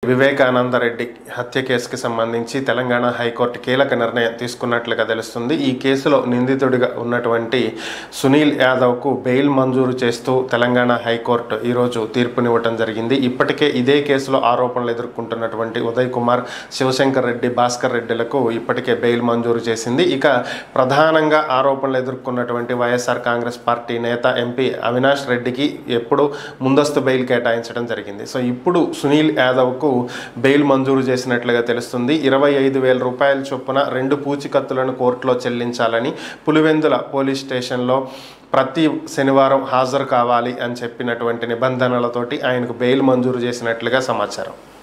వివేకానందరెడ్డి హత్య కేసుకి సంబంధించి తెలంగాణ హైకోర్టు కీలక నిర్ణయం తీసుకున్నట్లుగా తెలుస్తుంది ఈ కేసులో నిందితుడిగా ఉన్నటువంటి సునీల్ యాదవ్కు బెయిల్ మంజూరు చేస్తూ తెలంగాణ హైకోర్టు ఈరోజు తీర్పునివ్వటం జరిగింది ఇప్పటికే ఇదే కేసులో ఆరోపణలు ఎదుర్కొంటున్నటువంటి ఉదయ్ కుమార్ శివశంకర్ రెడ్డి భాస్కర్ రెడ్డిలకు ఇప్పటికే బెయిల్ మంజూరు చేసింది ఇక ప్రధానంగా ఆరోపణలు ఎదుర్కొన్నటువంటి వైఎస్ఆర్ కాంగ్రెస్ పార్టీ నేత ఎంపీ అవినాష్ రెడ్డికి ఎప్పుడు ముందస్తు బెయిల్ కేటాయించడం జరిగింది సో ఇప్పుడు సునీల్ యాదవ్కు బెయిల్ మంజూరు చేసినట్లుగా తెలుస్తుంది ఇరవై ఐదు వేల రూపాయల చొప్పున రెండు పూచికత్తులను కోర్టులో చెల్లించాలని పులివెందుల పోలీస్ స్టేషన్లో ప్రతి శనివారం హాజరు కావాలి అని చెప్పినటువంటి నిబంధనలతోటి ఆయనకు బెయిల్ మంజూరు చేసినట్లుగా సమాచారం